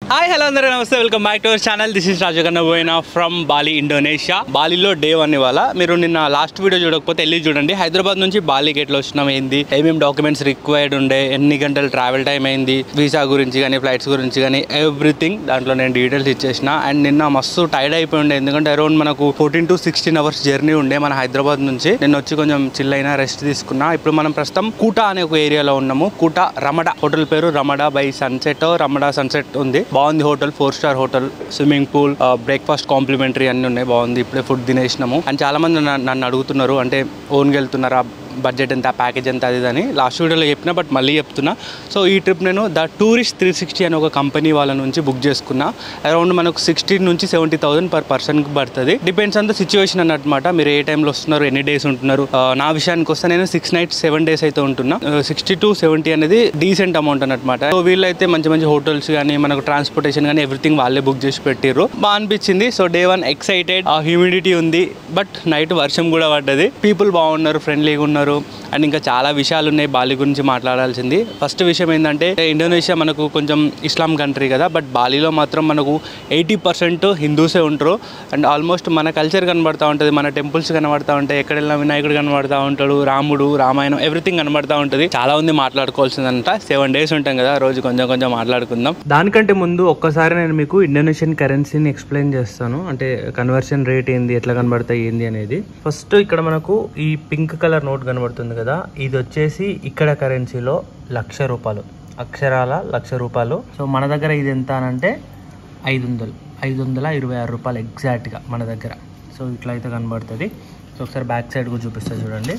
Hi hello అందరూ నమస్తే welcome back to our channel this is Raju Kannaboina from Bali Indonesia బాలీలో day one ఇవాళ మీరు నిన్న లాస్ట్ వీడియో చూడకపోతే వెళ్ళి చూడండి హైదరాబాద్ నుంచి బాలీకి ఎట్లా వచ్చినాం ఏంది ఏమేమి డాక్యుమెంట్స్ రిక్వైర్డ్ ఉండే ఎన్ని గంటలు ట్రావెల్ టైం అయింది వీసా గురించి కానీ ఫ్లైట్స్ గురించి కానీ ఎవ్రీథింగ్ దాంట్లో నేను డీటెయిల్స్ ఇచ్చేసిన అండ్ నిన్న మస్తు టైర్డ్ అయిపోయి ఉండే ఎందుకంటే అరౌండ్ మనకు fourteen to sixteen hours journey ఉండే మన హైదరాబాద్ నుంచి నేను వచ్చి కొంచెం చిల్ అయినా రెస్ట్ తీసుకున్నా ఇప్పుడు మనం ప్రస్తుతం కూటా అనే ఒక ఏరియాలో ఉన్నాము కూటా రమడ హోటల్ పేరు Ramada by sunset Ramada sunset ఉంది బాగుంది hotel four star hotel swimming pool breakfast complimentary అన్ని ఉన్నాయి బాగుంది ఇప్పుడే ఫుడ్ తినేసినాము అండ్ చాలా మంది నన్ను నన్ను అడుగుతున్నారు అంటే ఓన్గా వెళ్తున్నారా బడ్జెట్ ఎంత ప్యాకేజ్ ఎంత అది ఇది అని లాస్ట్ వీడియోలో చెప్పిన బట్ మళ్ళీ చెప్తున్నా సో ఈ ట్రిప్ నేను ద టూరిస్ట్ త్రీ సిక్స్టీ అనే ఒక కంపెనీ వాళ్ళ నుంచి బుక్ చేసుకున్నా అరౌండ్ మనకు సిక్స్టీన్ నుంచి సెవెంటీ థౌసండ్ పర్ పర్సన్కి పడుతుంది డిపెండ్స్ ఆన్ ద సిచ్యువేషన్ అన్నమాట మీరు ఏ టైంలో వస్తున్నారు ఎన్ని డేస్ ఉంటున్నారు ఆ, నా విషయానికి వస్తే నేను సిక్స్ నైట్స్ సెవెన్ డేస్ అయితే ఉంటున్నా సిక్స్టీ టు సెవెంటీ అనేది డీసెంట్ అమౌంట్ అన్నమాట సో వీళ్ళైతే మంచి మంచి హోటల్స్ కానీ మనకు ట్రాన్స్పోర్టేషన్ కానీ ఎవ్రీథింగ్ వాళ్ళే బుక్ చేసి పెట్టిర్రు బాగా అనిపించింది సో డే వన్ ఎక్సైటెడ్ ఆ హ్యూమిడిటీ ఉంది బట్ నైట్ వర్షం కూడా పడ్డది పీపుల్ బాగున్నారు ఫ్రెండ్లీగా ఉన్నారు అండ్ ఇంకా చాలా విషయాలు ఉన్నాయి బాలి గురించి మాట్లాడాల్సింది ఫస్ట్ విషయం ఏంటంటే ఇండోనేషియా మనకు కొంచెం ఇస్లాం కంట్రీ కదా బట్ బాలీలో మాత్రం మనకు ఎయిటీ పర్సెంట్ హిందూసే ఉంటారు అండ్ ఆల్మోస్ట్ మన కల్చర్ కనబడతా ఉంటుంది మన టెంపుల్స్ కనబడతా ఉంటాయి ఎక్కడ వెళ్ళినా వినాయకుడు కనబడతా ఉంటాడు రాముడు రామాయణం ఎవ్రీథింగ్ కనబడతా ఉంటుంది చాలా ఉంది మాట్లాడుకోవాల్సిందంట సెవెన్ డేస్ ఉంటాం కదా రోజు కొంచెం కొంచెం మాట్లాడుకుందాం దానికంటే ముందు ఒక్కసారి నేను మీకు ఇండోనేషియన్ కరెన్సీని ఎక్స్ప్లెయిన్ చేస్తాను అంటే కన్వర్షన్ రేట్ ఏంది ఎట్లా కనబడతాయి ఏంది అనేది ఫస్ట్ ఇక్కడ మనకు ఈ పింక్ కలర్ నోట్ కనబడుతుంది కదా ఇది వచ్చేసి ఇక్కడ కరెన్సీలో లక్ష రూపాయలు అక్షరాల లక్ష రూపాయలు సో మన దగ్గర ఇది ఎంత అని అంటే ఐదు వందలు ఐదు వందల ఇరవై ఆరు రూపాయలు ఎగ్జాక్ట్గా మన దగ్గర సో ఇట్లా అయితే కనబడుతుంది సో ఒకసారి బ్యాక్ సైడ్ కూడా చూపిస్తా చూడండి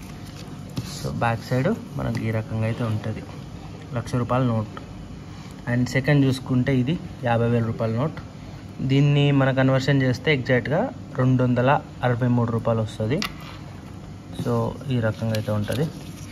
సో బ్యాక్ సైడ్ మనకి ఈ రకంగా అయితే ఉంటుంది లక్ష రూపాయల నోట్ అండ్ సెకండ్ చూసుకుంటే ఇది యాభై వేల రూపాయల నోట్ దీన్ని మన కన్వర్షన్ చేస్తే ఎగ్జాక్ట్గా రెండు వందల అరవై మూడు రూపాయలు వస్తుంది సో ఈ రకంగా అయితే ఉంటుంది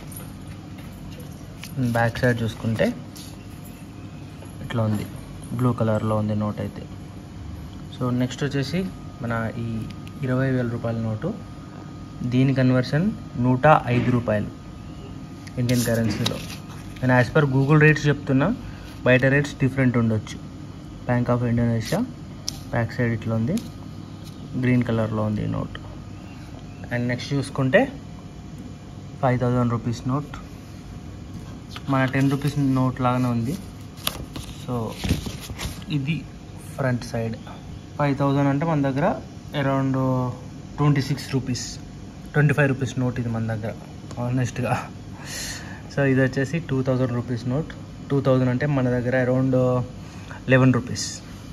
బ్యాక్ సైడ్ చూసుకుంటే ఇట్లా ఉంది బ్లూ కలర్లో ఉంది నోట్ అయితే సో నెక్స్ట్ వచ్చేసి మన ఈ ఇరవై వేల రూపాయల నోటు దీని కన్వర్షన్ నూట ఐదు రూపాయలు ఇండియన్ కరెన్సీలో నేను యాజ్ పర్ గూగుల్ రేట్స్ చెప్తున్నా బయట రేట్స్ డిఫరెంట్ ఉండొచ్చు bank of Indonesia back side ఇట్లా ఉంది గ్రీన్ కలర్లో ఉంది ఈ నోట్ అండ్ నెక్స్ట్ చూసుకుంటే ఫైవ్ థౌజండ్ రూపీస్ నోట్ మన టెన్ రూపీస్ నోట్ లాగానే ఉంది సో ఇది ఫ్రంట్ సైడ్ ఫైవ్ థౌజండ్ అంటే మన దగ్గర around twenty six rupees twenty five rupees note ఇది మన దగ్గర ఆనెస్ట్గా సో ఇది వచ్చేసి two thousand rupees note two thousand అంటే మన దగ్గర అరౌండ్ లెవెన్ రూపీస్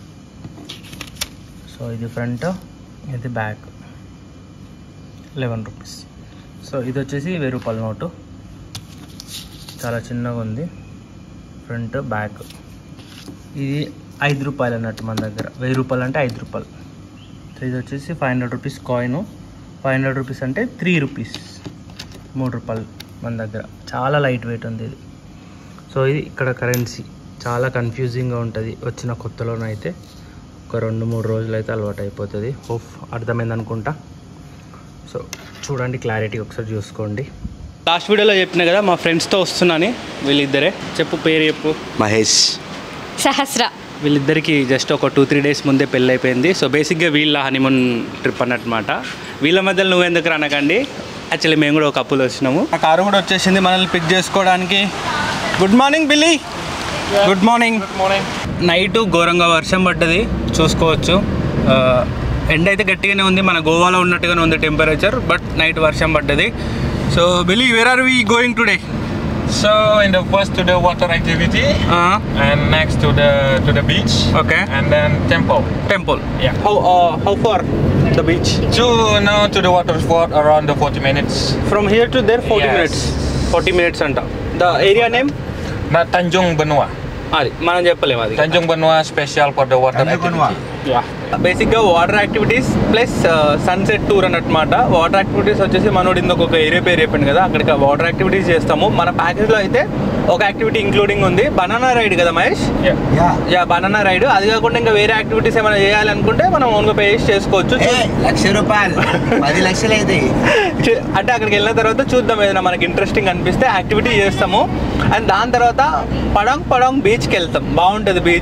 సో ఇది ఫ్రంట్ ఇది బ్యాక్ లెవెన్ రూపీస్ సో ఇది వచ్చేసి వెయ్యి రూపాయల నోటు చాలా చిన్నగా ఉంది ఫ్రంట్ బ్యాక్ ఇది ఐదు రూపాయలు అన్నట్టు మన దగ్గర వెయ్యి రూపాయలు అంటే ఐదు రూపాయలు సో ఇది వచ్చేసి five hundred rupees coin five hundred rupees అంటే త్రీ రూపీస్ మూడు రూపాయలు మన దగ్గర చాలా లైట్ వెయిట్ ఉంది ఇది సో ఇది ఇక్కడ కరెన్సీ చాలా కన్ఫ్యూజింగ్గా ఉంటుంది వచ్చిన కొత్తలోనైతే ఒక రెండు మూడు రోజులు అయితే అలవాటు అయిపోతుంది హోప్ అర్థమైంది అనుకుంటా సో చూడండి క్లారిటీ ఒకసారి చూసుకోండి లాస్ట్ వీడియోలో చెప్పిన కదా మా ఫ్రెండ్స్తో వస్తున్నాను వీళ్ళిద్దరే చెప్పు పేరు చెప్పు మహేష్ సహస్ర వీళ్ళిద్దరికి జస్ట్ ఒక టూ త్రీ డేస్ ముందే పెళ్ళి అయిపోయింది సో బేసిక్గా వీళ్ళ హనీమూన్ ట్రిప్ అన్నమాట వీళ్ళ మధ్యలో నువ్వెందుకు అనకండి యాక్చువల్లీ మేము కూడా ఒక కప్పులు వచ్చినాము ఆ కారు కూడా వచ్చేసింది మనల్ని పిక్ చేసుకోవడానికి good morning Billy good morning night ఘోరంగా వర్షం పడ్డది చూసుకోవచ్చు ఆ, ఎండ అయితే గట్టిగానే ఉంది మన గోవాలో ఉన్నట్టుగానే ఉంది టెంపరేచర్ బట్ నైట్ వర్షం పడ్డది so Billy where are we going today So in the first to the water activity and next to the to the beach okay and then temple. Temple Yeah. How how far the beach So now to the water sport around the 40 minutes. From here to there forty Yes. Minutes forty minutes అంట the area name Nah, Tanjung Benua. అది మనం చెప్పలేము అది Tanjung Benua special for the water activity. బేసిక్గా water activities plus sunset tour అన్నమాట water activities వచ్చేసి మనోడు ఇందుకు ఒక ఏరియా పేరు చెప్పింది కదా అక్కడికి వాటర్ యాక్టివిటీస్ చేస్తాము మన ప్యాకేజ్లో అయితే ఒక యాక్టివిటీ ఇంక్లూడింగ్ ఉంది బనానా రైడ్ కదా Mahesh Yeah. Yeah banana ride అది కాకుండా ఇంకా వేరే యాక్టివిటీస్ ఏమైనా చేయాలనుకుంటే మనం ఓన్గా పే చేసి చేసుకోవచ్చు ఏ లక్ష రూపాయలు పది లక్షలు అయితే చూ- అంటే అక్కడికి వెళ్ళిన తర్వాత చూద్దాం ఏదైనా మనకి ఇంట్రెస్టింగ్ అనిపిస్తే యాక్టివిటీ చేస్తాము అండ్ దాని తర్వాత పడంగ్ పడంగ్ బీచ్కి వెళ్తాం బాగుంటుంది బీచ్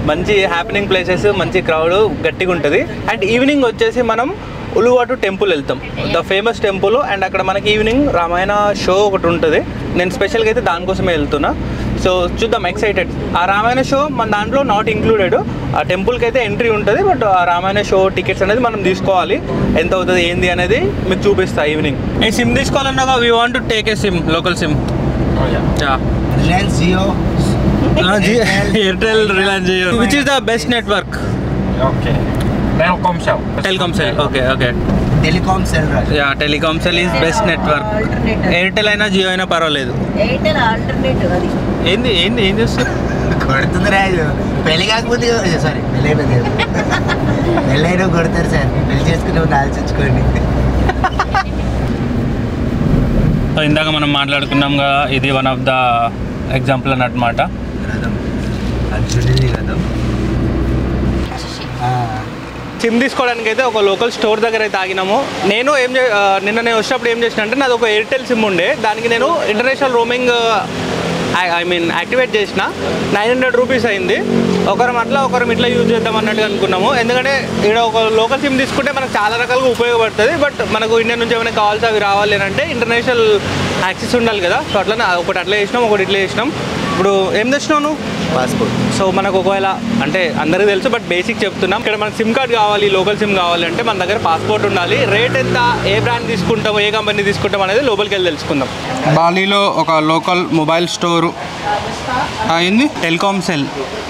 మంచి హ్యాపెనింగ్ ప్లేసెస్ మంచి క్రౌడ్ గట్టిగా ఉంటుంది అండ్ ఈవినింగ్ వచ్చేసి మనం ఉలువాటు టెంపుల్ వెళ్తాం ద ఫేమస్ టెంపుల్ అండ్ అక్కడ మనకి ఈవినింగ్ రామాయణ షో ఒకటి ఉంటుంది నేను స్పెషల్గా అయితే దానికోసమే వెళ్తున్నా సో చూద్దాం ఎక్సైటెడ్ ఆ రామాయణ షో మన దాంట్లో నాట్ ఇంక్లూడెడ్ ఆ టెంపుల్కి అయితే ఎంట్రీ ఉంటుంది బట్ ఆ రామాయణ షో టికెట్స్ అనేది మనం తీసుకోవాలి ఎంత అవుతుంది ఏంది అనేది మీకు చూపిస్తా ఈవినింగ్ ఈ సిమ్ తీసుకోవాలన్నా we want to take a sim local sim Oh yeah. Reliance Jio Airtel Reliance Jio which is the best network Okay. Telkomsel. Telkomsel okay okay Telkomsel Raju yeah Telkomsel is best network Airtel అయినా జియో అయినా పర్వాలేదు Airtel alternative అది ఏంది ఏంది ఏం చేస్తారు కొడుతుంది రాజు పెళ్లి కాకపోతే సారీ పెళ్ళి అయిపోయింది పెళ్ళి అయినా కొడతారు సార్ పెళ్లి చేసుకుని ఉన్న ఆలోచించుకోండి సో ఇందాక మనం మాట్లాడుకున్నాం కదా ఇది వన్ ఆఫ్ ద ఎగ్జాంపుల్ అన్నమాట రథం అర్జునుడి రథం ఆ, సిమ్ తీసుకోవడానికి అయితే ఒక లోకల్ స్టోర్ దగ్గర అయితే ఆగినాము నేను ఏం చే ఆ, నిన్న నేను వచ్చినప్పుడు ఏం చేసిన అంటే నాది ఒక ఎయిర్టెల్ సిమ్ ఉండే దానికి నేను international roaming I mean activate చేసిన నైన్ హండ్రెడ్ రూపీస్ అయింది ఒకరం అట్లా ఒకరం ఇట్లా యూజ్ చేద్దాం అన్నట్టుగా అనుకున్నాము ఎందుకంటే ఇక్కడ ఒక లోకల్ సిమ్ తీసుకుంటే మనకు చాలా రకాలుగా ఉపయోగపడుతుంది బట్ మనకు ఇండియా నుంచి ఏమైనా కావాల్సి అవి రావాలి అని అంటే ఇంటర్నేషనల్ యాక్సెస్ ఉండాలి కదా సో అట్లనే ఒకటి అట్లా చేసినాం ఒకటి ఇట్లా చేసినాం ఇప్పుడు ఏం తెచ్చినావు నువ్వు పాస్పోర్ట్ సో మనకు ఒకవేళ అంటే అందరికీ తెలుసు బట్ బేసిక్ చెప్తున్నాం ఇక్కడ మనకు సిమ్ కార్డ్ కావాలి లోకల్ సిమ్ కావాలి అంటే మన దగ్గర పాస్పోర్ట్ ఉండాలి రేట్ ఎంత ఏ బ్రాండ్ తీసుకుంటాం ఏ కంపెనీ తీసుకుంటాం అనేది లోపలికి వెళ్ళి తెలుసుకుందాం బాలీలో ఒక లోకల్ మొబైల్ స్టోరు అయింది టెలికామ్ సెల్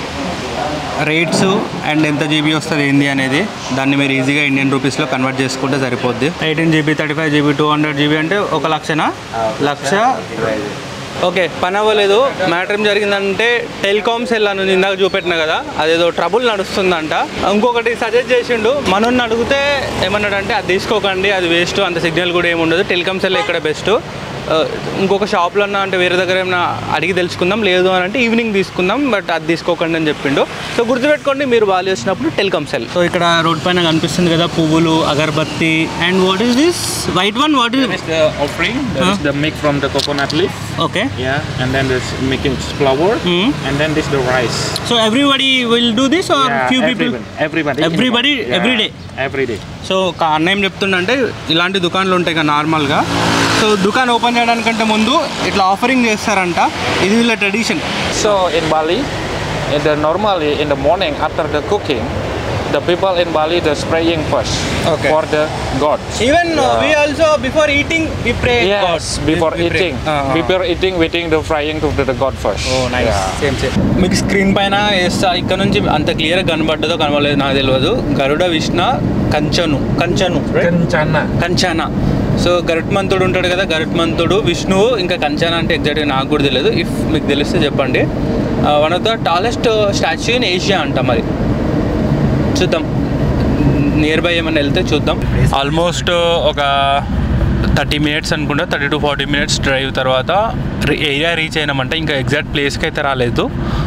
రేట్స్ అండ్ ఎంత జీబీ వస్తుంది ఏంది అనేది దాన్ని మీరు ఈజీగా ఇండియన్ రూపీస్లో కన్వర్ట్ చేసుకుంటే సరిపోద్ది eighteen GB thirty five GB two hundred GB అంటే ఒక లక్షనా లక్ష ఓకే పని అవ్వలేదు మ్యాటర్ ఏం జరిగిందంటే టెలికామ్ సెల్ అని ఉంది, ఇందాక చూపెట్టిన కదా అదేదో ట్రబుల్ నడుస్తుందంట ఇంకొకటి సజెస్ట్ చేసిండు మనోని అడిగితే ఏమన్నాడంటే అది తీసుకోకండి అది వేస్ట్ అంత సిగ్నల్ కూడా ఏమి ఉండదు టెలికామ్ సెల్ ఇక్కడ బెస్ట్ ఇంకొక షాప్లో అన్నా అంటే వేరే దగ్గర ఏమైనా అడిగి తెలుసుకుందాం లేదు అని అంటే ఈవినింగ్ తీసుకుందాం బట్ అది తీసుకోకండి అని చెప్పిండు సో గుర్తుపెట్టుకోండి మీరు బాగా వచ్చినప్పుడు టెలికామ్ సెల్ సో ఇక్కడ రోడ్ పైన కనిపిస్తుంది కదా పువ్వులు అగరబత్తి and what is this white one what is That is the offering. That is Huh? the make from the coconut leaf. Okay Yeah. And then there's making flour. Hmm. And then this the rice. So everybody will do this or Yeah, few people everyone- Everybody. Everybody, every day? Every day. So ఒక అన్న ఏం చెప్తుండంటే ఇలాంటి దుకాణాలు ఉంటాయి కదా నార్మల్గా so దుకాణం open చేయడానికంటే ముందు ఇట్లా ఆఫరింగ్ చేస్తారంట ఇది వీళ్ళ tradition So in Bali, in the normally in the morning after the cooking, the people in Bali they're spraying first Okay. for the gods. Even we also before eating we pray Yes, before eating. Before eating, we think the frying to the god first. Oh nice Yeah. Same same మీకు screen పైన వేస్తా ఇక్కడ నుంచి అంత క్లియర్గా కనబడ్డదో కనబడలేదు నాకు తెలియదు Garuda Vishnu Kencana Kencana right? Kencana. Kencana so గరుత్మంతుడు ఉంటాడు కదా గరుత్మంతుడు విష్ణువు ఇంకా కంచాన అంటే ఎగ్జాక్ట్గా నాకు కూడా తెలియదు ఇఫ్ మీకు తెలిస్తే చెప్పండి one of the tallest statue in Asia అంట మరి చూద్దాం నియర్ బై ఏమైనా వెళ్తే చూద్దాం ఆల్మోస్ట్ ఒక థర్టీ మినిట్స్ అనుకుంటా thirty to forty minutes drive తర్వాత ఏరియా రీచ్ అయినామంటే ఇంకా ఎగ్జాక్ట్ ప్లేస్కి అయితే రాలేదు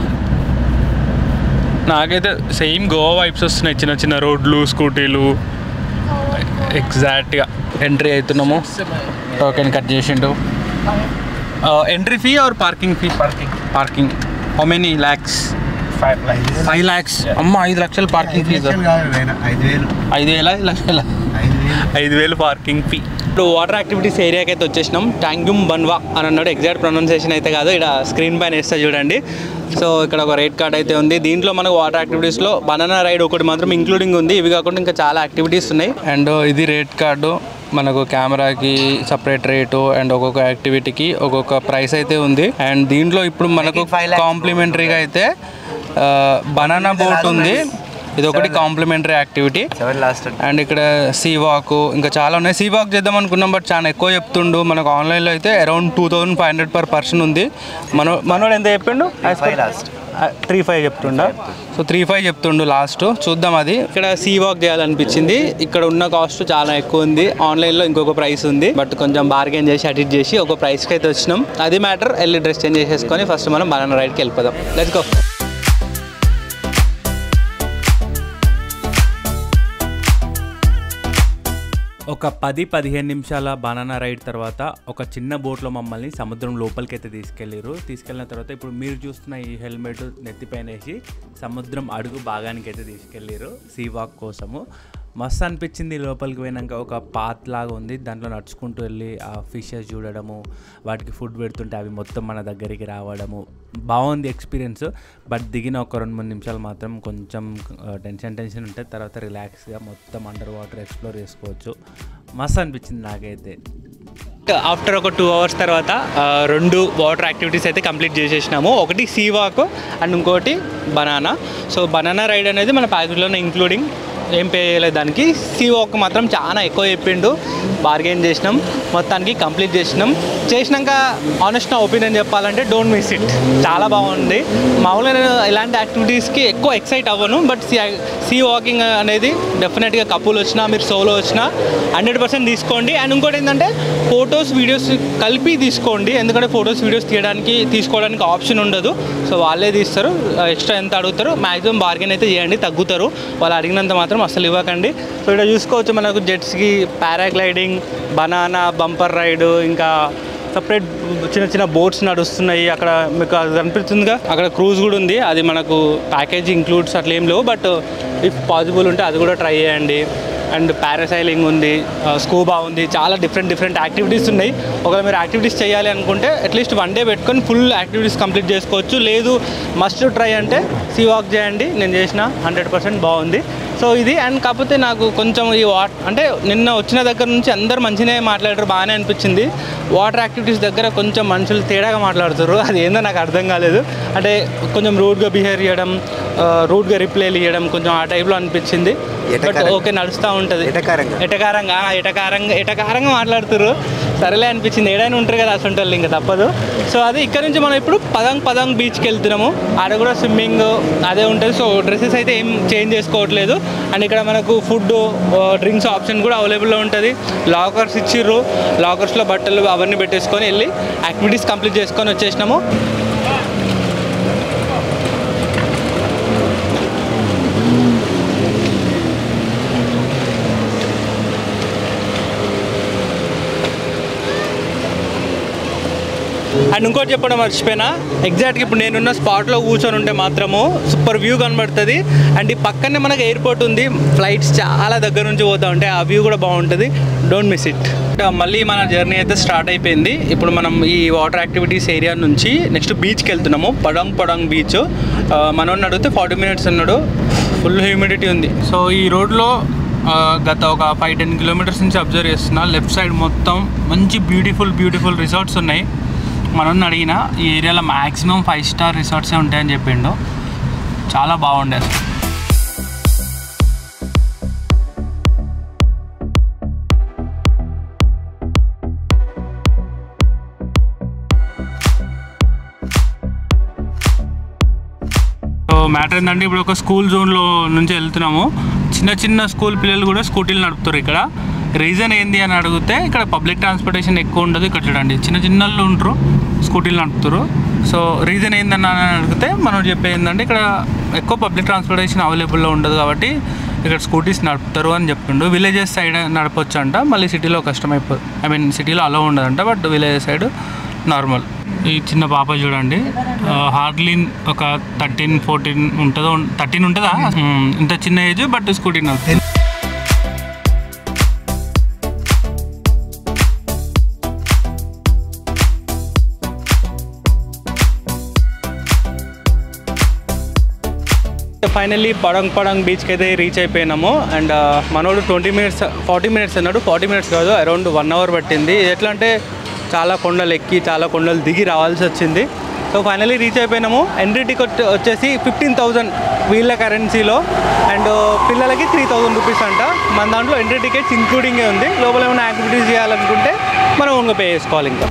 నాకైతే సేమ్ గోవా వైబ్స్ వస్తున్నాయి చిన్న చిన్న రోడ్లు స్కూటీలు ఎగ్జాక్ట్గా ఎంట్రీ అవుతున్నాము టోకెన్ కట్ చేసిండు entry fee or parking fee Parking. Parking how many lakhs Five lines. Five lakhs అమ్మ ఐదు లక్షలు పార్కింగ్ ఫీజు కాదు వేల ఐదు వేలు ఐదు వేల ఐదు లక్షల ఐదు వేలు ఐదు వేలు పార్కింగ్ ఫీ ఇప్పుడు వాటర్ యాక్టివిటీస్ ఏరియాకి అయితే వచ్చేసినాం ట్యాంగ్యూమ్ బన్వా అని అన్నాడు ఎగ్జాక్ట్ ప్రొనౌన్సియేషన్ అయితే కాదు ఇక్కడ స్క్రీన్ పైన వేస్తే చూడండి సో ఇక్కడ ఒక రేట్ కార్డ్ అయితే ఉంది దీంట్లో మనకు వాటర్ యాక్టివిటీస్లో బనానా రైడ్ ఒకటి మాత్రం ఇంక్లూడింగ్ ఉంది ఇవి కాకుండా ఇంకా చాలా యాక్టివిటీస్ ఉన్నాయి అండ్ ఇది రేట్ కార్డు మనకు కెమెరాకి సపరేట్ రేటు అండ్ ఒక్కొక్క యాక్టివిటీకి ఒక్కొక్క ప్రైస్ అయితే ఉంది అండ్ దీంట్లో ఇప్పుడు మనకు Making five lakhs. కాంప్లిమెంటరీగా అయితే బనానా బోట్ ఉంది ఇది ఒకటి complimentary activity seven last and ఇక్కడ సీ వాక్ ఇంకా చాలా ఉన్నాయి సీ వాక్ చేద్దాం అనుకున్నాం బట్ చాలా ఎక్కువ చెప్తుండు మనకు ఆన్లైన్లో అయితే around two thousand five hundred per person ఉంది మనో మనోడు ఎంత చెప్పిండు five last. త్రీ ఫైవ్ చెప్తుండా సో త్రీ ఫైవ్ చెప్తుండు లాస్ట్ చూద్దాం అది ఇక్కడ సీ వాక్ చేయాలనిపించింది ఇక్కడ ఉన్న కాస్ట్ చాలా ఎక్కువ ఉంది ఆన్లైన్లో ఇంకొక ప్రైస్ ఉంది బట్ కొంచెం బార్గెన్ చేసి అడిట్ చేసి ఒక ప్రైస్కి అయితే వచ్చినాం అది మ్యాటర్ వెళ్ళి డ్రెస్ చేంజ్ చేసేసుకొని ఫస్ట్ మనం బనానా రైడ్కి వెళ్ళిపోదాం లెట్స్ గో ఒక పది పదిహేను నిమిషాల బనానా రైడ్ తర్వాత ఒక చిన్న బోట్లో మమ్మల్ని సముద్రం లోపలికి అయితే తీసుకెళ్ళారు తీసుకెళ్ళిన తర్వాత ఇప్పుడు మీరు చూస్తున్న ఈ హెల్మెట్ నెత్తిపైన వేసి సముద్రం అడుగు భాగానికి అయితే తీసుకెళ్ళారు సీ వాక్ కోసము మస్తు అనిపించింది లోపలికి పోయినాక ఒక పాత్ లాగా ఉంది దాంట్లో నడుచుకుంటూ వెళ్ళి ఆ ఫిషెస్ చూడడము వాటికి ఫుడ్ పెడుతుంటే అవి మొత్తం మన దగ్గరికి రావడము బాగుంది ఎక్స్పీరియన్స్ బట్ దిగిన ఒక రెండు మూడు నిమిషాలు మాత్రం కొంచెం టెన్షన్ టెన్షన్ ఉంటుంది తర్వాత రిలాక్స్గా మొత్తం అండర్ వాటర్ ఎక్స్ప్లోర్ చేసుకోవచ్చు మస్తు అనిపించింది నాకైతే ఆఫ్టర్ ఒక టూ అవర్స్ తర్వాత ఆ, రెండు వాటర్ యాక్టివిటీస్ అయితే కంప్లీట్ చేసేసినాము ఒకటి సీ వాక్ అండ్ ఇంకోటి బనానా సో బనానా రైడ్ అనేది మన ప్యాకేజ్లోనే ఇంక్లూడింగ్ ఏం పే చేయలేదు దానికి సీ వాక్ మాత్రం చాలా ఎక్కువ చెప్పిండు బార్గెన్ చేసినాం మొత్తానికి కంప్లీట్ చేసినాం చేసినాక ఆనెస్ట్ నా ఒపీనియన్ చెప్పాలంటే డోంట్ మిస్ ఇట్ చాలా బాగుంది మామూలుగా నేను ఇలాంటి యాక్టివిటీస్కి ఎక్కువ ఎక్సైట్ అవ్వను బట్ సీ సీ వాకింగ్ అనేది డెఫినెట్గా కపుల్ వచ్చినా మీరు సోలో వచ్చినా హండ్రెడ్ పర్సెంట్ తీసుకోండి అండ్ ఇంకోటి ఏంటంటే ఫొటోస్ వీడియోస్ కలిపి తీసుకోండి ఎందుకంటే ఫొటోస్ వీడియోస్ తీయడానికి తీసుకోవడానికి ఆప్షన్ ఉండదు సో వాళ్ళే తీస్తారు ఎక్స్ట్రా ఎంత అడుగుతారు మ్యాక్సిమం బార్గెన్ అయితే చేయండి తగ్గుతారు వాళ్ళు అడిగినంత మాత్రం అసలు ఇవ్వకండి సో ఇక్కడ చూసుకోవచ్చు మనకు jet ski paragliding banana bumper ride ఇంకా సపరేట్ చిన్న చిన్న బోట్స్ నడుస్తున్నాయి అక్కడ మీకు అది కనిపిస్తుందిగా అక్కడ క్రూజ్ కూడా ఉంది అది మనకు ప్యాకేజ్ ఇంక్లూడ్స్ అట్లా ఏం లేవు బట్ ఇఫ్ పాసిబుల్ ఉంటే అది కూడా ట్రై చేయండి అండ్ పారాసైలింగ్ ఉంది స్కూబా ఉంది చాలా డిఫరెంట్ డిఫరెంట్ యాక్టివిటీస్ ఉన్నాయి ఒకవేళ మీరు యాక్టివిటీస్ చేయాలి అనుకుంటే అట్లీస్ట్ వన్ డే పెట్టుకొని ఫుల్ యాక్టివిటీస్ కంప్లీట్ చేసుకోవచ్చు లేదు మస్ట్ ట్రై అంటే సీ వాక్ చేయండి నేను చేసిన హండ్రెడ్ పర్సెంట్ బాగుంది సో ఇది అండ్ కాకపోతే నాకు కొంచెం ఈ వాట్ అంటే నిన్న వచ్చిన దగ్గర నుంచి అందరు మంచిగానే మాట్లాడారు బాగానే అనిపించింది వాటర్ యాక్టివిటీస్ దగ్గర కొంచెం మనుషులు తేడాగా మాట్లాడుతారు అది ఏందో నాకు అర్థం కాలేదు అంటే కొంచెం రూడ్గా బిహేవ్ చేయడం రూడ్గా రిప్లైలు ఇవ్వడం కొంచెం ఆ టైప్లో అనిపించింది బట్ ఎటకారంగా. ఓకే నడుస్తూ ఉంటుంది ఎటకారంగా. ఎటకారంగా ఆ, ఎటకారంగా ఎటకారంగా మాట్లాడుతారు సరేలే అనిపించింది ఏడైనా ఉంటారు కదా అసలు వాళ్ళు ఇంకా తప్పదు సో అది ఇక్కడ నుంచి మనం ఇప్పుడు పదంగ్ పదంగ్ బీచ్కి వెళ్తున్నాము ఆడ కూడా స్విమ్మింగ్ అదే ఉంటుంది సో డ్రెస్సెస్ అయితే ఏం చేంజ్ చేసుకోవట్లేదు అండ్ ఇక్కడ మనకు ఫుడ్ డ్రింక్స్ ఆప్షన్ కూడా అవైలబుల్లో ఉంటుంది లాకర్స్ ఇచ్చిర్రు లాకర్స్లో బట్టలు అవన్నీ పెట్టేసుకొని వెళ్ళి యాక్టివిటీస్ కంప్లీట్ చేసుకొని వచ్చేసినాము అండ్ ఇంకోటి చెప్పడం మర్చిపోయినా ఎగ్జాక్ట్గా ఇప్పుడు నేనున్న స్పాట్లో కూర్చొని ఉంటే మాత్రము సూపర్ వ్యూ కనబడుతుంది అండ్ ఈ పక్కనే మనకి ఎయిర్పోర్ట్ ఉంది ఫ్లైట్స్ చాలా దగ్గర నుంచి పోతా ఉంటాయి ఆ వ్యూ కూడా బాగుంటుంది డోంట్ మిస్ ఇట్ మళ్ళీ మన జర్నీ అయితే స్టార్ట్ అయిపోయింది ఇప్పుడు మనం ఈ వాటర్ యాక్టివిటీస్ ఏరియా నుంచి నెక్స్ట్ బీచ్కి వెళ్తున్నాము పడంగ్ పడంగ్ బీచ్ మనోడిని అడిగితే ఫార్టీ మినిట్స్ అన్నాడు ఫుల్ హ్యూమిడిటీ ఉంది సో ఈ రోడ్లో ఆ, గత ఒక ఫైవ్ టెన్ కిలోమీటర్స్ నుంచి అబ్జర్వ్ చేస్తున్నా లెఫ్ట్ సైడ్ మొత్తం మంచి బ్యూటిఫుల్ బ్యూటిఫుల్ రిసార్ట్స్ ఉన్నాయి మనం అడిగిన ఈ ఏరియాలో మ్యాక్సిమం ఫైవ్ స్టార్ రిసార్ట్సే ఉంటాయని చెప్పిండు చాలా బాగుండే అసలు. సో మ్యాటర్ ఏంటంటే ఇప్పుడు ఒక స్కూల్ జోన్లో నుంచి వెళ్తున్నాము చిన్న చిన్న స్కూల్ పిల్లలు కూడా స్కూటీలు నడుపుతారు ఇక్కడ రీజన్ ఏంది అని అడిగితే ఇక్కడ పబ్లిక్ ట్రాన్స్పోర్టేషన్ ఎక్కువ ఉండదు ఇక్కడ చూడండి చిన్న చిన్న వాళ్ళు ఉంటారు స్కూటీలు నడుపుతారు సో రీజన్ ఏందని అని అడిగితే మనం చెప్పేది ఏంటంటే ఇక్కడ ఎక్కువ పబ్లిక్ ట్రాన్స్పోర్టేషన్ అవైలబుల్లో ఉండదు కాబట్టి ఇక్కడ స్కూటీస్ నడుపుతారు అని చెప్పిండు విలేజెస్ సైడ్ నడపొచ్చు అంట మళ్ళీ సిటీలో కష్టం అయిపో ఐ మీన్ సిటీలో అలో ఉండదంట బట్ విలేజ్ సైడ్ నార్మల్ ఈ చిన్న పాప చూడండి హార్డ్లీ ఒక థర్టీన్ ఫోర్టీన్ ఉంటుందో థర్టీన్ ఉంటుందా మ్మ్. ఇంత చిన్న ఏజ్ బట్ స్కూటీ నడుపుతుంది ఫైనల్లీ పడంగ్ పడంగ్ బీచ్కి అయితే రీచ్ అయిపోయినాము అండ్ మనోడు ట్వంటీ మినిట్స్ ఫార్టీ మినిట్స్ అన్నాడు ఫార్టీ మినిట్స్ కాదు అరౌండ్ వన్ అవర్ పట్టింది ఇది ఎట్లా అంటే చాలా కొండలు ఎక్కి చాలా కొండలు దిగి రావాల్సి వచ్చింది సో ఫైనల్లీ రీచ్ అయిపోయినాము ఎంట్రీ టికెట్ వచ్చేసి ఫిఫ్టీన్ థౌజండ్ వీళ్ళ కరెన్సీలో అండ్ పిల్లలకి త్రీ థౌజండ్ రూపీస్ అంట మన దాంట్లో ఎంట్రీ టికెట్స్ ఇంక్లూడింగే ఉంది లోపల ఏమైనా యాక్టివిటీస్ చేయాలనుకుంటే మనం ఓన్గా పే చేసుకోవాలి ఇంకా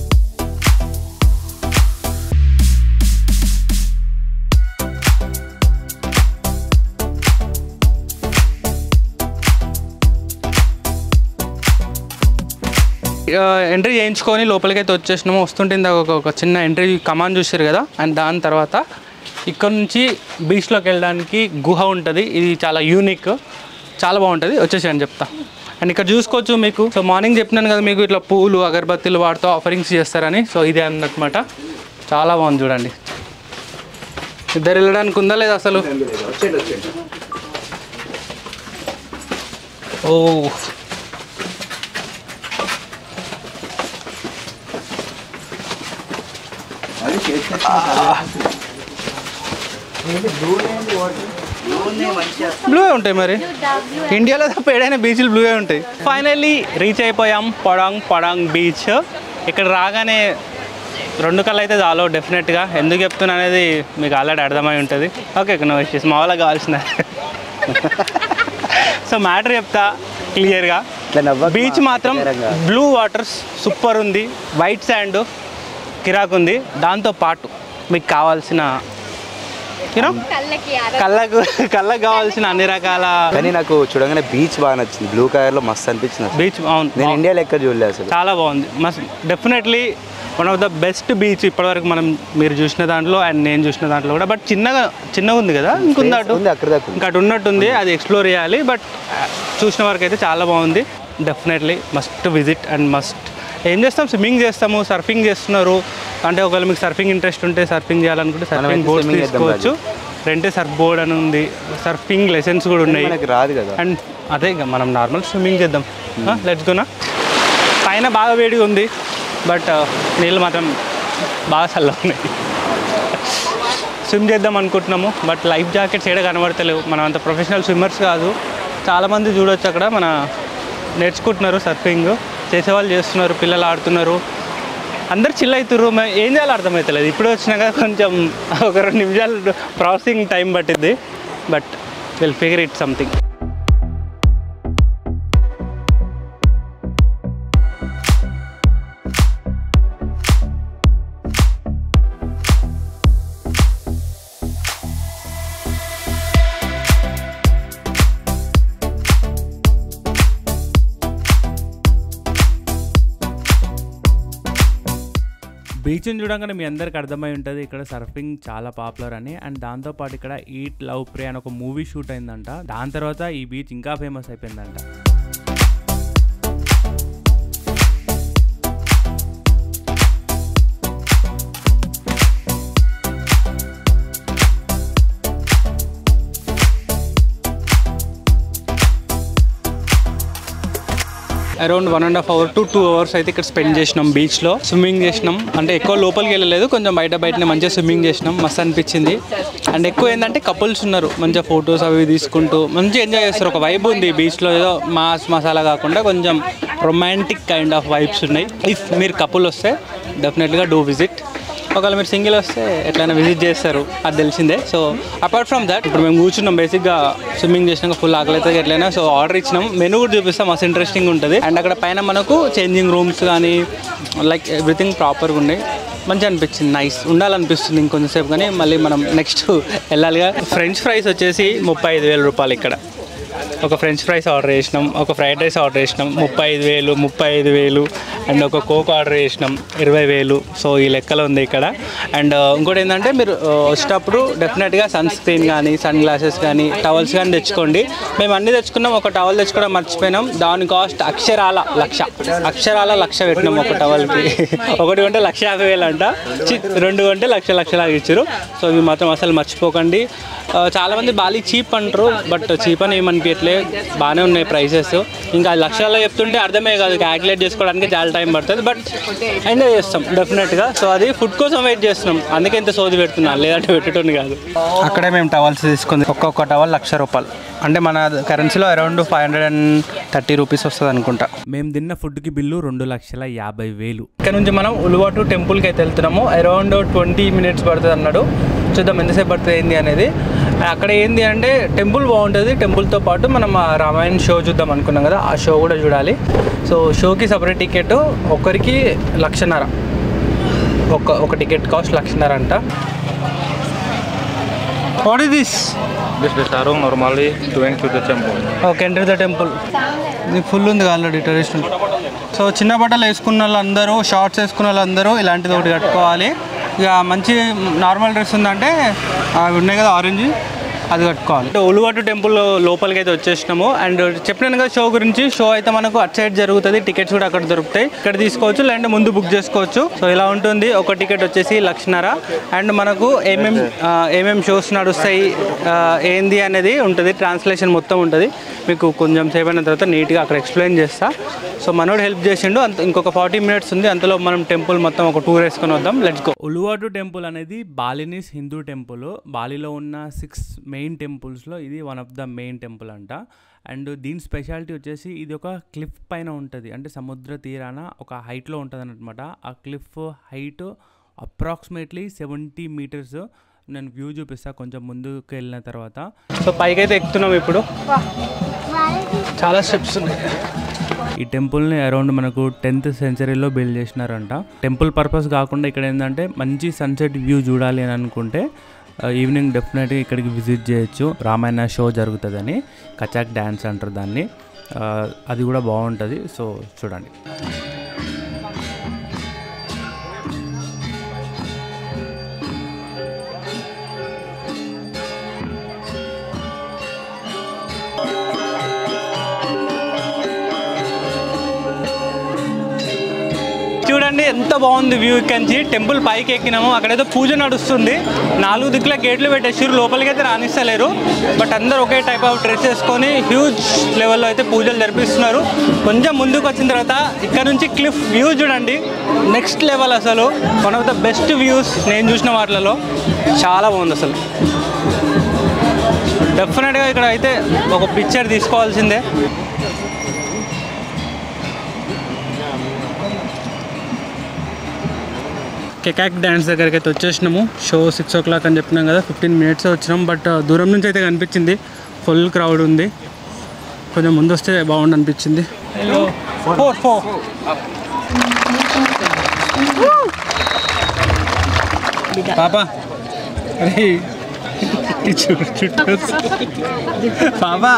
ఎంట్రీ చేయించుకొని లోపలికి అయితే వచ్చేసినాము వస్తుంటే ఇందాక ఒక ఒక చిన్న ఎంట్రీ కమాన్ చూసారు కదా అండ్ దాని తర్వాత ఇక్కడ నుంచి బీచ్లోకి వెళ్ళడానికి గుహ ఉంటుంది ఇది చాలా యూనిక్ చాలా బాగుంటుంది వచ్చేసేయండి చెప్తా అండ్ ఇక్కడ చూసుకోవచ్చు మీకు సో మార్నింగ్ చెప్పినాను కదా మీకు ఇట్లా పూలు అగరబత్తీలు వాడుతూ ఆఫరింగ్స్ చేస్తారని సో ఇదే అన్నమాట చాలా బాగుంది చూడండి ఇద్దరు వెళ్ళడానికి ఉందా లేదా అసలు ఓ బ్లూ ఉంటాయి మరి ఇండియాలో తప్ప ఏడైనా బీచ్లు బ్లూవే ఉంటాయి ఫైనల్లీ రీచ్ అయిపోయాం పడాంగ్ పడాంగ్ బీచ్ ఇక్కడ రాగానే రెండు కళ్ళు అయితే చాలు డెఫినెట్గా ఎందుకు చెప్తున్నా అనేది మీకు ఆల్రెడీ అర్థమై ఉంటుంది ఓకే నో ఇష్యూస్ మా వాళ్ళకి కావాల్సిన సో మ్యాటర్ చెప్తా క్లియర్గా బీచ్ మాత్రం బ్లూ వాటర్స్ సూపర్ ఉంది వైట్ శాండ్ కిరాక్ ఉంది దాంతో పాటు మీకు కావాల్సిన యూనో కళ్ళకు కళ్ళకు కావాల్సిన అన్ని రకాల కానీ నాకు చూడగానే బీచ్ బాగా నచ్చింది బ్లూ కలర్ లో మస్తు అనిపించింది అసలు. బీచ్ అవును నేను ఇండియాలో ఎక్కడ చూడలేదు అసలు చాలా బాగుంది మస్త్ definitely one of the best beach ఇప్పటివరకు మనం మీరు చూసిన దాంట్లో అండ్ నేను చూసిన దాంట్లో కూడా బట్ చిన్నగా చిన్నగా ఉంది కదా ఇంకొంది అటు ఉంది అక్కడ దాకా ఉంది. ఇంకా అటు ఉన్నట్టుంది అది ఎక్స్ప్లోర్ చేయాలి బట్ చూసిన వరకు అయితే చాలా బాగుంది definitely must visit and must ఏం చేస్తాం స్విమ్మింగ్ చేస్తాము సర్ఫింగ్ చేస్తున్నారు అంటే ఒకవేళ మీకు సర్ఫింగ్ ఇంట్రెస్ట్ ఉంటే సర్ఫింగ్ చేయాలనుకుంటే సర్ఫింగ్ అయితే బోర్డ్స్ swimming చేద్దాం తీసుకోవచ్చు రెంటే సర్ఫ్ బోర్డ్ అని ఉంది సర్ఫింగ్ లెసన్స్ కూడా ఉన్నాయి మనకి రాదు కదా అండ్ అదే ఇక మనం నార్మల్ స్విమ్మింగ్ చేద్దాం లెట్స్ గోనా పైన బాగా వేడిగా ఉంది బట్ నీళ్ళు మాత్రం బాగా చల్లగా ఉన్నాయి స్విమ్ చేద్దాం అనుకుంటున్నాము బట్ లైఫ్ జాకెట్స్ ఏడ కనబడతలేవు మనం అంత ప్రొఫెషనల్ స్విమ్మర్స్ కాదు చాలామంది చూడొచ్చు అక్కడ మన నేర్చుకుంటున్నారు సర్ఫింగ్ చేసేవాళ్ళు చేస్తున్నారు పిల్లలు ఆడుతున్నారు అందరు చిల్ అవుతుర్రు మే- ఏం చేయాలో అర్థమవుతలేదు ఇప్పుడు వచ్చినాక కొంచెం ఒక రెండు నిమిషాలు ప్రాసెసింగ్ టైం పట్టింది but will figure it something బీచ్ని చూడగానే మీ అందరికి అర్థమై ఉంటుంది ఇక్కడ సర్ఫింగ్ చాలా పాపులర్ అని అండ్ దాంతోపాటు ఇక్కడ ఈట్ లవ్ ప్రే అని ఒక మూవీ షూట్ అయిందంట దాని తర్వాత ఈ బీచ్ ఇంకా ఫేమస్ అయిపోయిందంట around one and half hour to two hours అయితే ఇక్కడ స్పెండ్ చేసినాం బీచ్లో స్విమ్మింగ్ చేసినాం అంటే ఎక్కువ లోపలికి వెళ్ళలేదు కొంచెం బయట బయటనే మంచిగా స్విమ్మింగ్ చేసినాం మస్తు అనిపించింది అండ్ ఎక్కువ ఏంటంటే కపుల్స్ ఉన్నారు మంచిగా ఫొటోస్ అవి తీసుకుంటూ మంచిగా ఎంజాయ్ చేస్తారు ఒక వైబ్ ఉంది బీచ్లో ఏదో మాస్ మసాలా కాకుండా కొంచెం రొమాంటిక్ కైండ్ ఆఫ్ వైబ్స్ ఉన్నాయి ఇఫ్ మీరు కపుల్ వస్తే డెఫినెట్గా డూ విజిట్ ఒకవేళ మీరు సింగిల్ వస్తే ఎట్లయినా విజిట్ చేస్తారు అది తెలిసిందే సో అపార్ట్ ఫ్రమ్ దట్ ఇప్పుడు మేము కూర్చున్నాం బేసిక్గా స్విమ్మింగ్ చేసినాక ఫుల్ ఆకలి అయితే ఎట్లయినా సో ఆర్డర్ ఇచ్చినాం మెనూ కూడా చూపిస్తాం మస్తు ఇంట్రెస్టింగ్ ఉంటుంది అండ్ అక్కడ పైన మనకు చేంజింగ్ రూమ్స్ కానీ లైక్ ఎవ్రీథింగ్ ప్రాపర్గా ఉన్నాయి మంచిగా అనిపించింది నైస్ ఉండాలనిపిస్తుంది ఇంకొంచెంసేపు కానీ మళ్ళీ మనం నెక్స్ట్ వెళ్ళాలిగా ఫ్రెంచ్ ఫ్రైస్ వచ్చేసి ముప్పై ఐదు వేల రూపాయలు ఇక్కడ ఒక ఫ్రెంచ్ ఫ్రైస్ ఆర్డర్ చేసినాం ఒక ఫ్రైడ్ రైస్ ఆర్డర్ చేసినాం ముప్పై ఐదు వేలు ముప్పై ఐదు వేలు అండ్ ఒక కోక్ ఆర్డర్ చేసినాం ఇరవై వేలు సో ఈ లెక్కలో ఉంది ఇక్కడ అండ్ ఇంకోటి ఏంటంటే మీరు ఆ, వచ్చేటప్పుడు డెఫినెట్గా సన్ స్క్రీన్ కానీ సన్ గ్లాసెస్ కానీ టవల్స్ కానీ తెచ్చుకోండి మేము అన్నీ తెచ్చుకున్నాం ఒక టవల్ తెచ్చుకోవడం మర్చిపోయినాం దాని కాస్ట్ అక్షరాల లక్ష అక్షరాల లక్ష పెట్టినాం ఒక టవల్కి ఒకటి కొంటే లక్ష యాభై వేలు అంట చి- రెండు కొంటే లక్ష లక్షలాగా ఇచ్చారు సో ఇవి మాత్రం అసలు మర్చిపోకండి ఆ, చాలామంది బాలీ చీప్ అంటారు బట్ చీప్ అని ఏమనిపించట్లే బాగానే ఉన్నాయి ప్రైసెస్ ఇంకా అది లక్షల్లో చెప్తుంటే అర్థమే కాదు క్యాలిక్యులేట్ చేసుకోవడానికి చాలా టైం పడుతుంది బట్ ఎంజాయ్ చేస్తాం డెఫినెట్గా సో అది ఫుడ్ కోసం వెయిట్ చేస్తున్నాం అందుకే ఇంత సోది పెడుతున్నాం లేదంటే పెట్టడం కాదు అక్కడే మేము టవల్స్ తీసుకుంది ఒక్కొక్క టవల్ లక్ష రూపాయలు అంటే మన కరెన్సీలో around five hundred and thirty rupees వస్తుంది అనుకుంటా మేము తిన్న ఫుడ్కి బిల్లు రెండు లక్షల యాభై వేలు ఇక్కడ నుంచి మనం ఉలువాటు టెంపుల్కి అయితే వెళ్తున్నాము అరౌండ్ ట్వంటీ మినిట్స్ పడుతుంది అన్నాడు చూద్దాం ఎంతసేపు పడుతుంది ఏంది అనేది అక్కడ ఏంది అంటే టెంపుల్ బాగుంటుంది టెంపుల్తో పాటు మనం ఆ రామాయణ్ షో చూద్దాం అనుకున్నాం కదా ఆ షో కూడా చూడాలి సో షోకి సపరేట్ టికెట్ ఒకరికి లక్షన్నర ఒక ఒక టికెట్ కాస్ట్ లక్షన్నర అంట what is this This is Tarung normally doing to the temple. Okay enter the temple ఇది ఫుల్ ఉంది ఆల్రెడీ టూరిస్ట్ సో చిన్న బట్టలు వేసుకున్న వాళ్ళందరూ షార్ట్స్ వేసుకున్న వాళ్ళందరూ ఇలాంటిది ఒకటి కట్టుకోవాలి ఇక మంచి నార్మల్ డ్రెస్ ఉందంటే అవి ఉన్నాయి కదా ఆరెంజ్ అది కట్టుకోవాలి అంటే ఉలువటు టెంపుల్ లోపలికి అయితే వచ్చేసినాము అండ్ చెప్పినాను కదా షో గురించి షో అయితే మనకు అట్ సైడ్ జరుగుతుంది టికెట్స్ కూడా అక్కడ దొరుకుతాయి ఇక్కడ తీసుకోవచ్చు లేదంటే ముందు బుక్ చేసుకోవచ్చు సో ఇలా ఉంటుంది ఒక టికెట్ వచ్చేసి లక్షన్నర అండ్ మనకు ఏమేం ఆ, ఏమేం షోస్ నడుస్తాయి ఆ, ఏంది అనేది ఉంటుంది ట్రాన్స్లేషన్ మొత్తం ఉంటుంది మీకు కొంచెం సేపు అయిన తర్వాత నీట్గా అక్కడ ఎక్స్ప్లెయిన్ చేస్తా సో మనోడు హెల్ప్ చేసిండు అంత ఇంకొక ఫార్టీ మినిట్స్ ఉంది అంతలో మనం టెంపుల్ మొత్తం ఒక టూర్ వేసుకొని వద్దాం లెట్స్ గో ఉలువాటు టెంపుల్ అనేది బాలినీస్ హిందూ టెంపుల్ బాలిలో ఉన్న సిక్స్ మెయిన్ టెంపుల్స్లో ఇది one of the main temple అంట అండ్ దీని స్పెషాలిటీ వచ్చేసి ఇది ఒక క్లిఫ్ పైన ఉంటుంది అంటే సముద్ర తీరాన ఒక హైట్లో ఉంటుంది అనమాట ఆ cliff height approximately seventy metres నేను వ్యూ చూపిస్తా కొంచెం ముందుకు వెళ్ళిన తర్వాత సో పైకి అయితే ఎక్కుతున్నాం ఇప్పుడు చాలా స్టెప్స్ ఉన్నాయి ఈ టెంపుల్ని అరౌండ్ మనకు టెన్త్ సెంచరీలో బిల్డ్ చేసినారంట టెంపుల్ పర్పస్ కాకుండా ఇక్కడ ఏంటంటే మంచి సన్సెట్ వ్యూ చూడాలి అని అనుకుంటే ఈవినింగ్ డెఫినెట్గా ఇక్కడికి విజిట్ చేయొచ్చు రామాయణ షో జరుగుతుందని కచాక్ డ్యాన్స్ అంటారు దాన్ని ఆ, అది కూడా బాగుంటుంది సో చూడండి చూడండి ఎంత బాగుంది వ్యూ ఇక్కడి టెంపుల్ పైకి ఎక్కినాము అక్కడైతే పూజ నడుస్తుంది నాలుగు దిక్కుల గేట్లు పెట్టేసారు లోపలికి అయితే రాణిస్తలేరు బట్ అందరూ ఒకే టైప్ ఆఫ్ డ్రెస్ వేసుకొని హ్యూజ్ లెవెల్లో అయితే పూజలు జరిపిస్తున్నారు కొంచెం ముందుకు వచ్చిన తర్వాత ఇక్కడ నుంచి క్లిఫ్ వ్యూ చూడండి నెక్స్ట్ లెవెల్ అసలు one of the best views నేను చూసిన వాటిలలో చాలా బాగుంది అసలు డెఫినెట్గా ఇక్కడ అయితే ఒక పిక్చర్ తీసుకోవాల్సిందే కెకాక్ డ్యాన్స్ దగ్గరికి అయితే వచ్చేసినాము షో సిక్స్ ఓ క్లాక్ అని చెప్పినాం కదా ఫిఫ్టీన్ మినిట్స్ వచ్చినాం బట్ దూరం నుంచి అయితే కనిపించింది ఫుల్ క్రౌడ్ ఉంది కొంచెం ముందు వస్తే బాగుండు అనిపించింది ఫోర్ ఫోర్ పాపా అరే ఈ చూడు చుట్టూ పాపా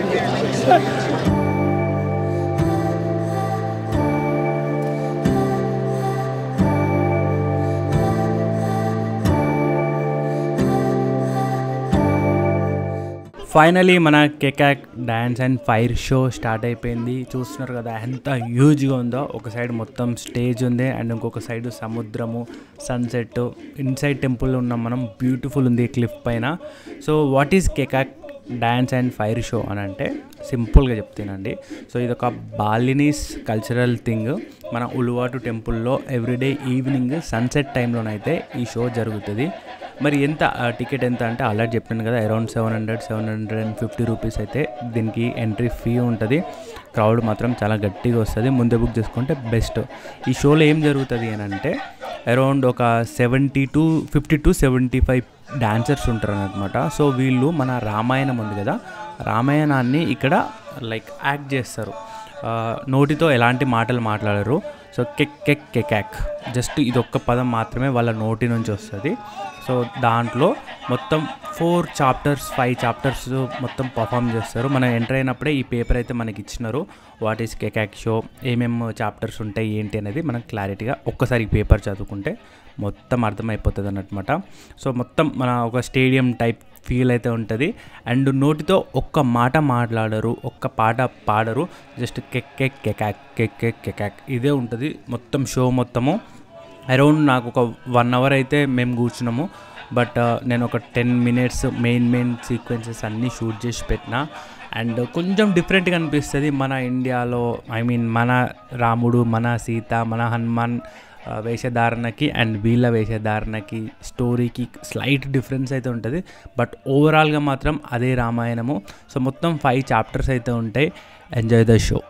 ఫైనలీ మన Kecak dance and fire show start అయిపోయింది చూస్తున్నారు కదా ఎంత హ్యూజ్గా ఉందో ఒక సైడ్ మొత్తం స్టేజ్ ఉంది అండ్ ఇంకొక సైడ్ సముద్రము సన్సెట్ ఇన్సైడ్ టెంపుల్ ఉన్నాం మనం బ్యూటిఫుల్ ఉంది క్లిఫ్ పైన so what is Kecak dance and fire show అని అంటే సింపుల్గా చెప్తానండి సో ఇది ఒక బాలినీస్ కల్చరల్ థింగ్ మన ఉలువాటు టెంపుల్లో ఎవ్రీడే ఈవినింగ్ సన్సెట్ టైంలోనైతే ఈ షో జరుగుతుంది మరి ఎంత టికెట్ ఎంత అంటే ఆల్రెడీ చెప్పాను కదా around seven hundred seven hundred and fifty rupees అయితే దీనికి ఎంట్రీ ఫీ ఉంటుంది క్రౌడ్ మాత్రం చాలా గట్టిగా వస్తుంది ముందే బుక్ చేసుకుంటే బెస్ట్ ఈ షోలో ఏం జరుగుతుంది అని అంటే అరౌండ్ ఒక seventy to fifty to seventy five dancers ఉంటారు అనమాట సో వీళ్ళు మన రామాయణం ఉంది కదా రామాయణాన్ని ఇక్కడ లైక్ యాక్ట్ చేస్తారు ఆ, నోటితో ఎలాంటి మాటలు మాట్లాడరు సో కెక్ కెక్ కెకాక్ జస్ట్ ఇది ఒక్క పదం మాత్రమే వాళ్ళ నోటి నుంచి వస్తుంది సో దాంట్లో మొత్తం ఫోర్ చాప్టర్స్ ఫైవ్ చాప్టర్స్ మొత్తం పర్ఫామ్ చేస్తారు మనం ఎంటర్ అయినప్పుడే ఈ పేపర్ అయితే మనకి ఇచ్చినారు వాట్ ఈస్ కెకాక్ షో ఏమేమి చాప్టర్స్ ఉంటాయి ఏంటి అనేది మనం క్లారిటీగా ఒక్కసారి ఈ పేపర్ చదువుకుంటే మొత్తం అర్థమైపోతుంది అన్నమాట సో మొత్తం మన ఒక స్టేడియం టైప్ ఫీల్ అయితే ఉంటుంది అండ్ నోటితో ఒక్క మాట మాట్లాడరు ఒక్క పాట పాడరు జస్ట్ కెక్ కెక్ కెకాక్ కెక్ కెక్ కెకాక్ ఇదే ఉంటుంది మొత్తం షో మొత్తము అరౌండ్ నాకు ఒక వన్ అవర్ అయితే మేము కూర్చున్నాము బట్ నేను ఒక ten minutes main main sequences అన్నీ షూట్ చేసి పెట్టిన అండ్ కొంచెం డిఫరెంట్గా అనిపిస్తుంది మన ఇండియాలో ఐ మీన్ మన రాముడు మన సీత మన హనుమాన్ ఆ, వేషధారణకి అండ్ వీళ్ళ వేషధారణకి స్టోరీకి స్లైట్ డిఫరెన్స్ అయితే ఉంటుంది బట్ ఓవరాల్గా మాత్రం అదే రామాయణము సో మొత్తం ఫైవ్ చాప్టర్స్ అయితే ఉంటాయి ఎంజాయ్ ద షో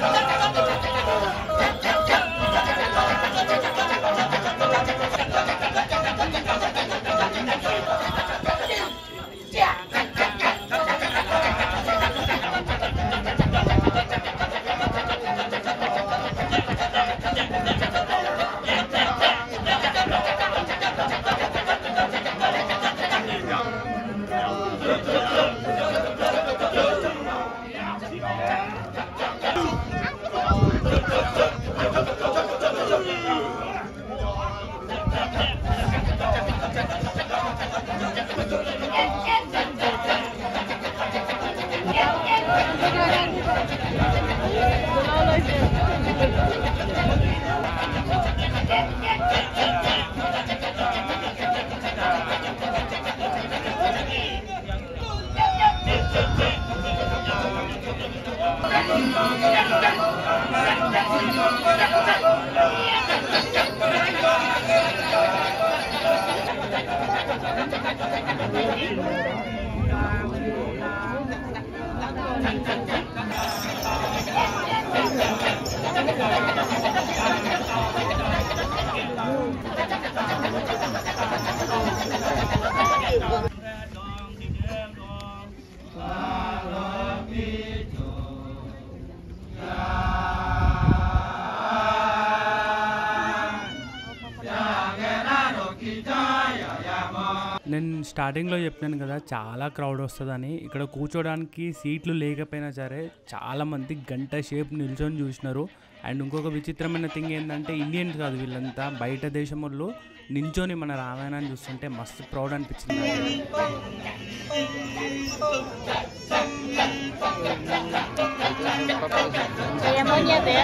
నేను స్టార్టింగ్లో చెప్పినాను కదా చాలా క్రౌడ్ వస్తుందని ఇక్కడ కూర్చోడానికి సీట్లు లేకపోయినా సరే చాలామంది గంట సేపు నిల్చొని చూసినారు అండ్ ఇంకొక విచిత్రమైన థింగ్ ఏంటంటే ఇండియన్స్ కాదు వీళ్ళంతా బయట దేశం వాళ్ళు నించొని మన రామాయణాన్ని చూస్తుంటే మస్తు ప్రౌడ్ అనిపించింది నాకు. Kayak monyet ya.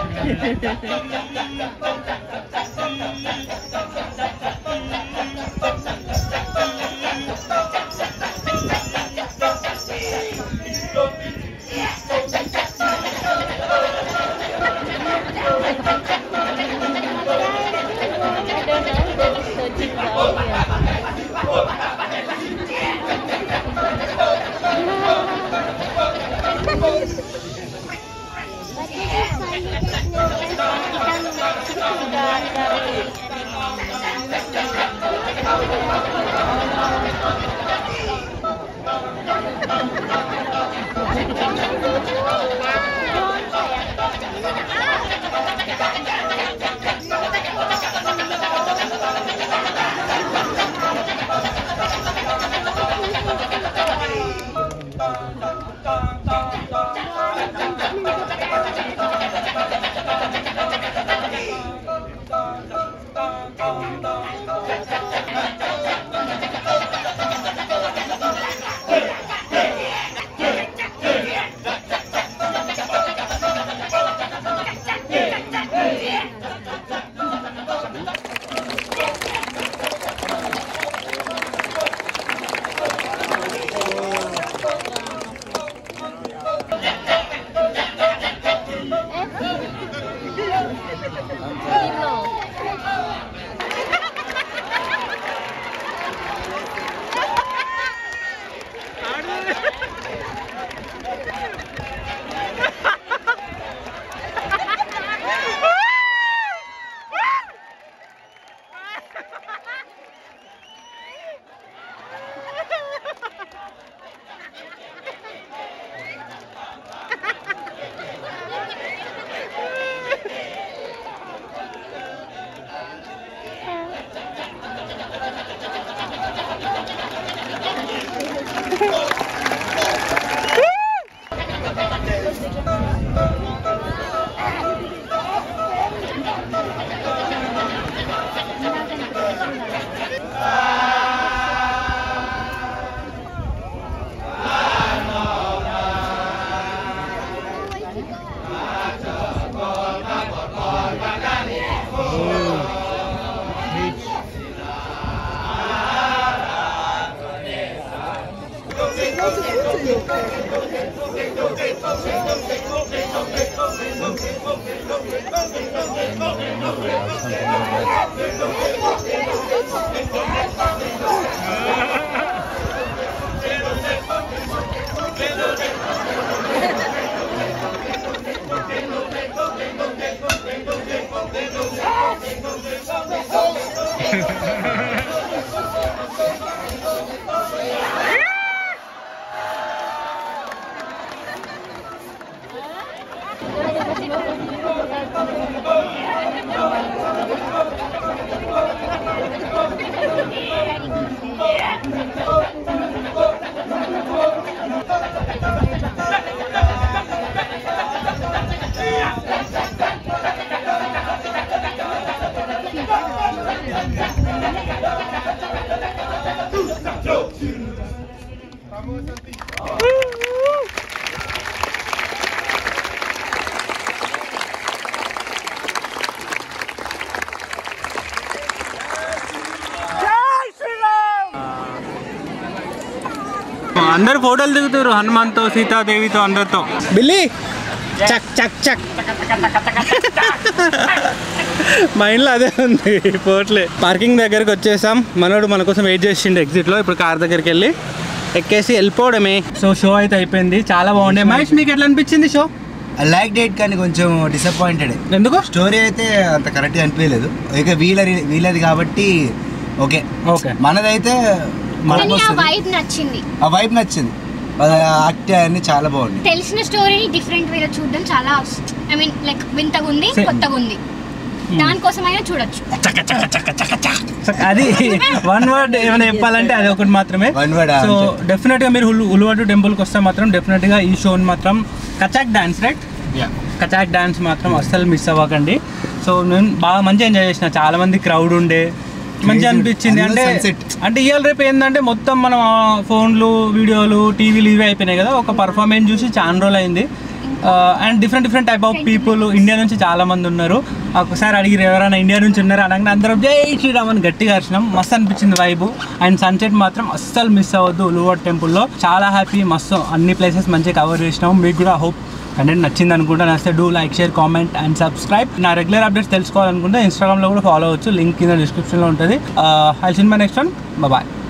I don't know, they're searching down here. అందరు ఫోటోలు దిగుతారు హనుమాన్తో సీతాదేవితో అందరితో బిల్లి చక్ చక్ చక్ మైండ్లో అదే ఉంది పోట్లే పార్కింగ్ దగ్గరికి వచ్చేసాం మనోడు మన కోసం వెయిట్ చేసిండు ఎగ్జిట్లో ఇప్పుడు కార్ దగ్గరికి వెళ్ళి ఎక్కేసి వెళ్ళిపోవడమే సో షో అయితే అయిపోయింది చాలా బాగుండే మహేష్ మీకు ఎట్లా అనిపించింది షో లైక్ డేట్ కానీ కొంచెం డిసప్పాయింటెడ్ ఎందుకు స్టోరీ అయితే అంత కరెక్ట్గా అనిపించలేదు ఇక వీళ్ళది వీళ్ళది కాబట్టి ఓకే ఓకే మనదైతే మనకు కానీ ఆ వస్తుంది. వైబ్ నచ్చింది ఆ వైబ్ నచ్చింది యాక్ట్ అన్ని చాలా బాగుంది తెలిసిన స్టోరీని డిఫరెంట్ వేలో చూడడం చాలా ఐ మీన్ లైక్ వింతగా ఉంది Same. కొత్తగా ఉంది దానికోసమైనా చూడొచ్చు అది వన్ వర్డ్ ఏమైనా చెప్పాలంటే అది ఒకటి మాత్రమే One word, సో అంతే. డెఫినెట్ గా మీరు ఉలు- ఉలువటు టెంపుల్కి వస్తే మాత్రం డెఫినెట్ గా ఈ షోని మాత్రం కచాక్ డాన్స్ రైట్ కచాక్ డాన్స్ మాత్రం అస్సలు మిస్ అవ్వకండి సో నేను బాగా మంచిగా ఎంజాయ్ చేసిన చాలా మంది క్రౌడ్ ఉండే మంచిగా Crazy. అనిపించింది అందులో అంటే sunset. అంటే ఇవాళ రేపు ఏంటంటే మొత్తం మనం ఆ, ఫోన్లు వీడియోలు టీవీలు ఇవే అయిపోయినాయి కదా ఒక పర్ఫార్మెన్స్ చూసి చాలా రోజులు అయింది and different different type of people India నుంచి చాలా మంది ఉన్నారు ఒకసారి అడిగిరు ఎవరైనా ఇండియా నుంచి ఉన్నారు అనగానే అందరం జై శ్రీరామ్ అని గట్టిగా అరిచినాం మస్తు అనిపించింది వైబు అండ్ సన్సెట్ మాత్రం అస్సలు మిస్ అవ్వద్దు ఉలువట్ టెంపుల్లో చాలా హ్యాపీ మస్తు అన్ని ప్లేసెస్ మంచిగా కవర్ చేసినాం మీకు కూడా హోప్ కంటెంట్ నచ్చింది అనుకుంటా నచ్చితే do like share comment and subscribe నా రెగ్యులర్ అప్డేట్స్ తెలుసుకోవాలనుకుంటే ఇన్స్టాగ్రామ్లో కూడా ఫాలో అవ్వచ్చు లింక్ కింద డిస్క్రిప్షన్లో ఉంటుంది I see in my next one bye